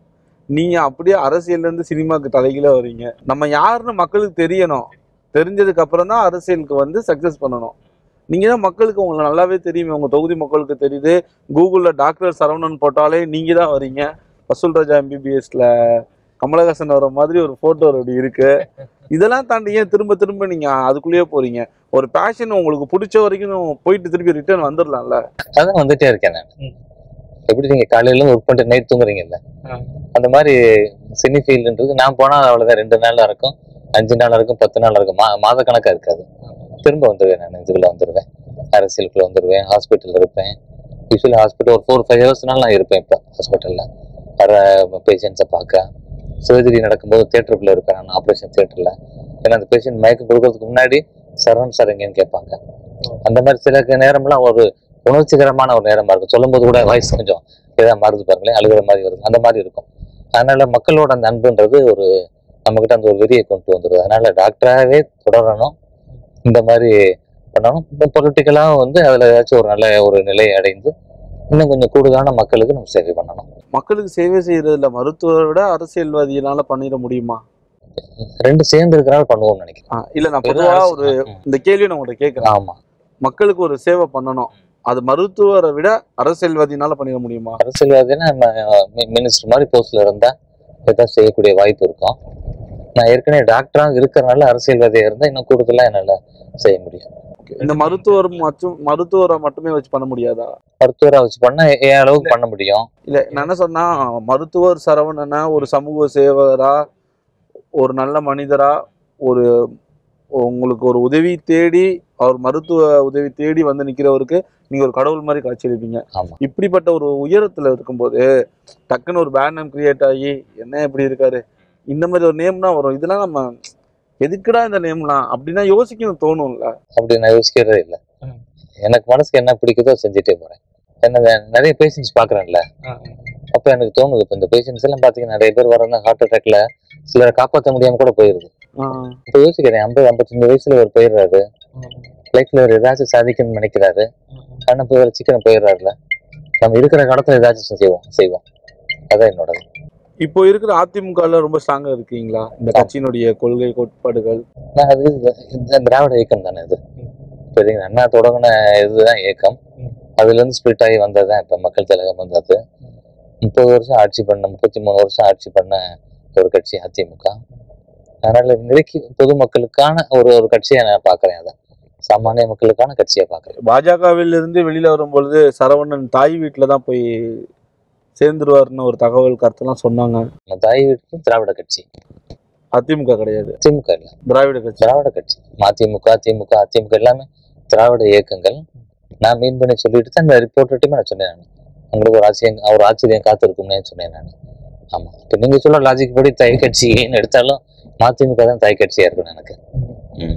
நீங்க அப்படியே அரசியல்ல இருந்து சினிமாக்கு தலைகீழ வர்றீங்க நம்ம யாருன்னு மக்களுக்கு தெரியணும் தெரிஞ்சதுக்கு அப்புறம் தான் அரசியலுக்கு வந்து சக்சஸ் பண்ணணும் நீங்க தான் மக்களுக்கு உங்களுக்கு நல்லாவே தெரியுமே உங்க தொகுதி மக்களுக்கு தெரியுது கூகுள்ல டாக்டர் சரவணன் போட்டாலே நீங்க தான் வரீங்க வசூல் ராஜா எம்பிபிஎஸ்ல கமலஹாசன் வர மாதிரி ஒரு போட்டோ அப்படி இருக்கு இதெல்லாம் தாண்டி ஏன் திரும்ப திரும்ப நீங்க அதுக்குள்ளேயே போறீங்க ஒரு பேஷன் உங்களுக்கு பிடிச்ச வரைக்கும் போயிட்டு திருப்பி ரிட்டர்ன் வந்துடலாம்ல அதான் வந்துட்டே இருக்கேன் நான் எப்படி நீங்க காலையில ஒர்க் பண்ணிட்டு நைட் தூங்குறீங்கல்ல அந்த மாதிரி சினி ஃபீல்டுன்றது நான் போனா அவ்வளவுதான் ரெண்டு நாளா இருக்கும் அஞ்சு நாள் இருக்கும் பத்து நாள் இருக்கும் மா மாத கணக்கா இருக்காது திரும்ப வந்துடுவேன் நான் இதுக்குள்ள வந்துடுவேன் அரசியலுக்குள்ள வந்துடுவேன் ஹாஸ்பிட்டல் இருப்பேன் யூஸ்வலி ஹாஸ்பிட்டல் ஒரு ஃபோர் ஃபைவ் ஹவர்ஸ்னால நான் இருப்பேன் இப்போ ஹாஸ்பிட்டலில் வர பேஷண்ட்ஸை பார்க்க சர்ஜரி நடக்கும்போது தேட்டருக்குள்ள இருப்பேன் நான் ஆப்ரேஷன் தேட்டரில் ஏன்னா அந்த பேஷண்ட் மயக்கம் கொடுக்கறதுக்கு முன்னாடி சரவண் சார் எங்கேன்னு கேட்பாங்க அந்த மாதிரி சில நேரம்லாம் ஒரு உணர்ச்சிகரமான ஒரு நேரமா இருக்கும் சொல்லும்போது கூட வாய்ஸ் கொஞ்சம் இதாக மாறுது பாருங்களேன் அழுகிற மாதிரி வருது அந்த மாதிரி இருக்கும் அதனால மக்களோட அந்த அன்புன்றது ஒரு நம்மகிட்ட அந்த ஒரு வெறியை கொண்டு வந்துடுது அதனால டாக்டராகவே தொடரணும் இந்த மாதிரி பண்ணணும் இப்போ பொலிட்டிக்கலாக வந்து அதில் ஏதாச்சும் ஒரு நல்ல ஒரு நிலையை அடைந்து இன்னும் கொஞ்சம் கூடுதலான மக்களுக்கு நம்ம சேவை பண்ணணும் மக்களுக்கு சேவை செய்யறதுல மருத்துவரை விட அரசியல்வாதிகளால பண்ணிட முடியுமா ரெண்டு சேர்ந்து இருக்கிறனால பண்ணுவோம்னு நினைக்கிறேன் ஆ, இல்ல நான் வெறும் பொதுவா அரசு- ஒரு ம். இந்த கேள்வியை நான் உங்கள்ட்ட கேட்கறேன் ஆமா மக்களுக்கு ஒரு சேவை பண்ணணும் அது மருத்துவரை விட அரசியல்வாதினால பண்ணிட முடியுமா அரசியல்வாதினா நம்ம மினிஸ்டர் மாதிரி போஸ்ட்ல இருந்தா ஏதாவது செய்யக்கூடிய வாய்ப்பு இருக்கும் நான் ஏற்கனவே டாக்டராக இருக்கிறனால அரசியல்வாதியா இருந்தா இன்னும் கூடுதலா என்னால செய்ய முடியும் இந்த மருத்துவர் மற்றும் மருத்துவரை மட்டுமே வச்சு பண்ண முடியாதா மருத்துவரா வச்சு பண்ணா என் அளவுக்கு பண்ண முடியும் இல்ல நான் என்ன சொன்னா மருத்துவர் சரவணனா ஒரு சமூக சேவகரா ஒரு நல்ல மனிதரா ஒரு உங்களுக்கு ஒரு உதவி தேடி அவர் மருத்துவ உதவி தேடி வந்து நிக்கிறவருக்கு நீங்க ஒரு கடவுள் மாதிரி காட்சியளிப்பீங்க ஆமா. இப்படிப்பட்ட ஒரு உயரத்துல இருக்கும்போது டக்குன்னு ஒரு பேட் நேம் கிரியேட் ஆகி என்ன இப்படி இருக்காரு இந்த மாதிரி ஒரு நேம்னா வரும் இதெல்லாம் நம்ம எதுக்குடா இந்த நேம்லாம் அப்படின்னா யோசிக்கணும் தோணும்ல அப்படி நான் யோசிக்கிறதே இல்லை ம். எனக்கு மனசுக்கு என்ன பிடிக்குதோ செஞ்சுட்டே போறேன் என்ன வே- நிறைய பேஷண்ட்ஸ் பாக்குறேன்ல அப்ப எனக்கு தோணுது இப்ப இந்த பேஷண்ட்ஸ் எல்லாம் பாத்தீங்கன்னா நிறைய பேர் வராங்க ஹார்ட் அட்டாக்ல சிலரை காப்பாற்ற முடியாம கூட போயிருது ஆஹ் இப்ப யோசிக்கிறேன் ஐம்பது ஐம்பத்தஞ்சு வயசுல ஒரு போயிடுறாரு லைஃப்ல ஒரு ஏதாச்சும் சாதிக்கணும்னு நினைக்கிறாரு ஆனா போய் ஒரு சீக்கிரம் போயிடுறாருல நம்ம இருக்கிற காலத்துல ஏதாச்சும் செய்வோம் செய்வோம் அதான் என்னோடது இப்போ இருக்கிற அதிமுகல ரொம்ப ஸ்ட்ராங்கா இருக்கீங்களா இந்த கட்சியினுடைய கொள்கை கோட்பாடுகள் நான் அது இது- இந்த திராவிட இயக்கம் தானே இது சரிங்க அண்ணா தொடங்கின இதுதான் இயக்கம் அதுல இருந்து ஸ்பிளிட் ஆகி வந்ததுதான் இப்ப மக்கள் தலைவர் வந்தது முப்பது வருஷம் ஆட்சி பண்ண முப்பத்தி மூணு வருஷம் ஆட்சி பண்ண ஒரு கட்சி அதிமுக அதனால நிறைக்கு பொதுமக்களுக்கான ஒரு ஒரு கட்சியை நான் பாக்குறேன் அதை சாமானிய மக்களுக்கான கட்சியை பாக்குறேன் பாஜகவில் இருந்து வெளியில வரும்பொழுது சரவணன் தாய் வீட்டுல தான் போய் சேர்ந்துருவாருன்னு ஒரு தகவல் கருத்தெல்லாம் சொன்னாங்க நம்ம தாய் வீட்டு திராவிட கட்சி அதிமுக கிடையாது திமுக இல்ல திராவிட கட்சி திராவிட கட்சி மதிமுக திமுக அதிமுக எல்லாமே திராவிட இயக்கங்கள் நான் மீன் பண்ணி சொல்லிட்டு தான் இந்த ரிப்போர்ட்டையுமே நான் சொன்னேன் நான் உங்களுக்கு ஒரு ஆச்சரியம் ஒரு ஆச்சரியம் காத்திருக்கும்னே சொன்னேன் நான் ஆமா இப்போ நீங்க சொல்ற லாஜிக் படி தாய் கட்சின்னு எடுத்தாலும் மதிமுக தான் தாய் கட்சியா இருக்கணும் எனக்கு ம்.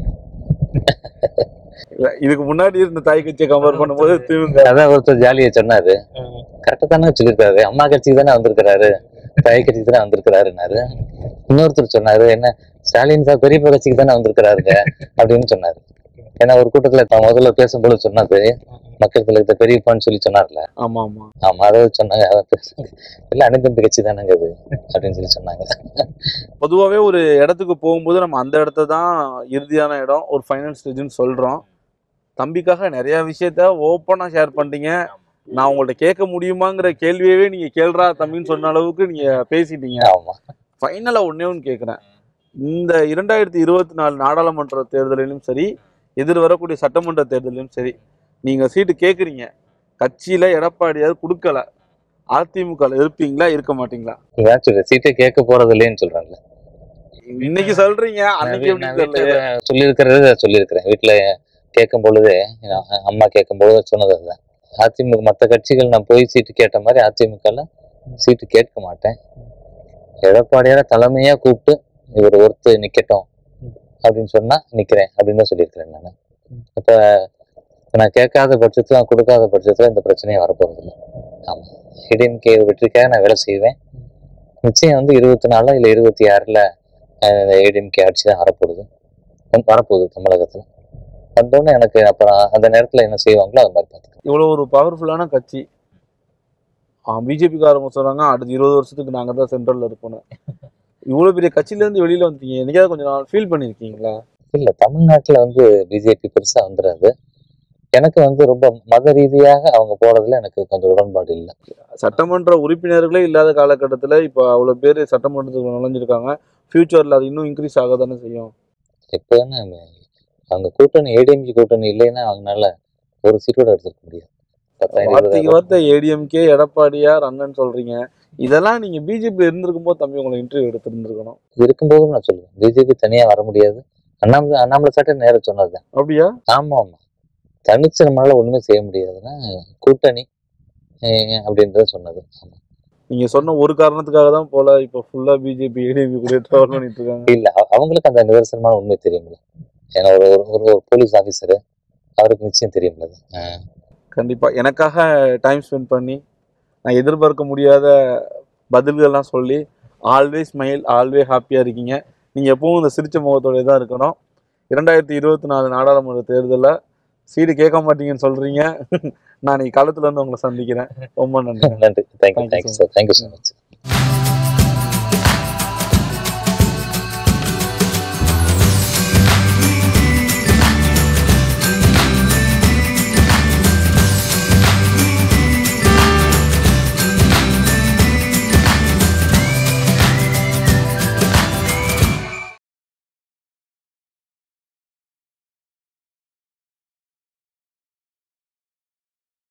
இல்ல, இதுக்கு முன்னாடி இருந்த தாய் கட்சியை கம்பேர் பண்ணும்போது திமுக அதான் ஒருத்தர் ஜாலியா சொன்னாரு கரெக்டா தானே சொல்லியிருக்காரு அம்மா கட்சிக்கு தானே வந்திருக்கிறாரு தாய் கட்சிக்கு தானே வந்திருக்கிறாருன்னாரு இன்னொருத்தர் சொன்னாரு என்ன ஸ்டாலின் சார் பெரியப்பா கட்சிக்கு தானே வந்திருக்கிறாருங்க அப்படின்னு சொன்னாரு ஏன்னா ஒரு கூட்டத்துல தான் முதல்ல பேசும்போது சொன்னது மக்கள் தலைவர் பெரியப்பான்னு சொல்லி சொன்னார்ல ஆமா ஆமா ஆமா அதை சொன்னாங்க அதை பேசுங்க இல்ல அனைத்து கட்சி தானங்க அது அப்படின்னு சொல்லி சொன்னாங்க பொதுவாகவே ஒரு இடத்துக்கு போகும்போது நம்ம அந்த இடத்த தான் இறுதியான இடம் ஒரு ஃபைனல் ஸ்டேஜ்னு சொல்கிறோம் தம்பிக்காக நிறைய விஷயத்த ஓப்பனாக ஷேர் பண்ணிட்டீங்க நான் உங்கள்ட்ட கேட்க முடியுமாங்கிற கேள்வியவே நீங்கள் கேள்றா தம்பின்னு சொன்ன அளவுக்கு நீங்கள் பேசிட்டீங்க ஆமா ஃபைனலாக ஒன்றே ஒன்று கேட்குறேன் இந்த இரண்டாயிரத்தி இருபத்தி நாலு நாடாளுமன்ற தேர்தலிலும் சரி எதிர் வரக்கூடிய சட்டமன்ற தேர்தலிலும் சரி நீங்கள் சீட்டு கேட்குறீங்க கட்சியில் எடப்பாடியார் கொடுக்கல அதிமுகவில் இருப்பீங்களா இருக்க மாட்டீங்களா ஏதாச்சும் சீட்டை கேட்க போறது இல்லைன்னு சொல்றாங்கல்ல இன்னைக்கு சொல்றீங்க அன்னைக்கு எப்படி நான் தெரியல வீட்டுல சொல்லியிருக்கிறது சொல்லியிருக்கிறேன் வீட்டுல கேட்கும் பொழுதே நான் அம்மா கேட்கும் பொழுது சொன்னது அதுதான் அதிமுக மற்ற கட்சிகள் நான் போய் சீட்டு கேட்ட மாதிரி அதிமுகல சீட்டு கேட்க மாட்டேன் எடப்பாடியார தலைமையா கூப்பிட்டு இவர் ஒருத்து நிக்கட்டும் அப்படின்னு சொன்னா நிக்கிறேன் அப்படின்னு தான் சொல்லியிருக்கிறேன் நான் இப்ப நான் கேட்காத பட்சத்துல நான் கொடுக்காத பட்சத்துல இந்த பிரச்சனையே வரப்போறது இல்லை ஆமா இடிஎம்கே வெற்றிக்காக நான் வேலை செய்வேன் நிச்சயம் வந்து இருபத்தி நாலுல இல்ல இருபத்தி ஆறுல ஏடிஎம்கே ஆட்சி தான் வரப்போகுது வந்து வரப்போகுது தமிழகத்துல வந்தோடனே எனக்கு அப்ப நான் அந்த நேரத்துல என்ன செய்வாங்களோ அது மாதிரி பார்த்துக்கிறேன் இவ்வளோ ஒரு பவர்ஃபுல்லான கட்சி பிஜேபிக்காரங்க சொல்றாங்க அடுத்த இருபது வருஷத்துக்கு நாங்க தான் சென்ட்ரல்ல இருப்போம் இவ்வளோ பெரிய கட்சியில இருந்து வெளியில வந்துட்டீங்க என்னைக்காவது கொஞ்சம் நாள் ஃபீல் பண்ணிருக்கீங்களா இல்ல தமிழ்நாட்டுல வந்து பிஜேபி பெருசா வந்துடாது எனக்கு வந்து ரொம்ப மத ரீதியாக அவங்க போறதுல எனக்கு கொஞ்சம் உடன்பாடு இல்லை சட்டமன்ற உறுப்பினர்களே இல்லாத காலகட்டத்துல இப்போ அவ்வளோ பேர் சட்டமன்றத்துக்கு நுழைஞ்சிருக்காங்க ஃபியூச்சர்ல அது இன்னும் இன்க்ரீஸ் ஆக தானே செய்யும் எப்போன்னு அவங்க கூட்டணி ஏடிஎம்கே கூட்டணி இல்லைன்னா அவங்களால ஒரு சீட் கூட எடுத்துக்க முடியாது பத்தாயிரம் வார்த்தைக்கு இருபதாயிரம் வார்த்தை ஏடிஎம்கே எடப்பாடியார் அண்ணன் சொல்றீங்க இதெல்லாம் நீங்க பிஜேபி இருந்திருக்கும் போது தம்பி உங்களை இன்டர்வியூ எடுத்திருந்திருக்கணும் இருக்கும்போதும் நான் சொல்லுவேன் பிஜேபி தனியா வர முடியாது அண்ணாமலை அண்ணாமலை சாட்டை நேர சொன்னதுதான் அப்படியா ஆமா ஆமா தனிச்சு நம்மளால ஒண்ணுமே செய்ய முடியாதுன்னா கூட்டணி அஹ் அப்படின்றத சொன்னது ஆமா. நீங்க சொன்ன ஒரு காரணத்துக்காக தான் போல இப்போ ஃபுல்லா பிஜேபி ஏடிஎம்பி கூட ட்ராவல் பண்ணிட்டு இருக்காங்க இல்ல அவ- அவங்களுக்கு அந்த நிதர்சனமான உண்மை தெரியும்ல ஏன்னா ஒரு ஒரு- ஒரு ஒரு போலீஸ் ஆபீசர் அவருக்கு நிச்சயம் தெரியும்ல அது. ஆ. கண்டிப்பா எனக்காக டைம் ஸ்பெண்ட் பண்ணி நான் எதிர்பார்க்க முடியாத பதில்கள்லாம் சொல்லி ஆல்வேஸ் ஸ்மைல் ஆல்வே ஹாப்பியா இருக்கீங்க நீங்க எப்பவும் இந்த சிரிச்ச முகத்தோட தான் இருக்கணும் இரண்டாயிரத்தி இருபத்தி நாலு நாடாளுமன்ற தேர்தலில் சீடு கேட்க மாட்டீங்கன்னு சொல்றீங்க நான் இன்னைக்கு களத்துல இருந்து உங்களை சந்திக்கிறேன் ரொம்ப நன்றி நன்றி thank you Thank you thank you sir thank you so much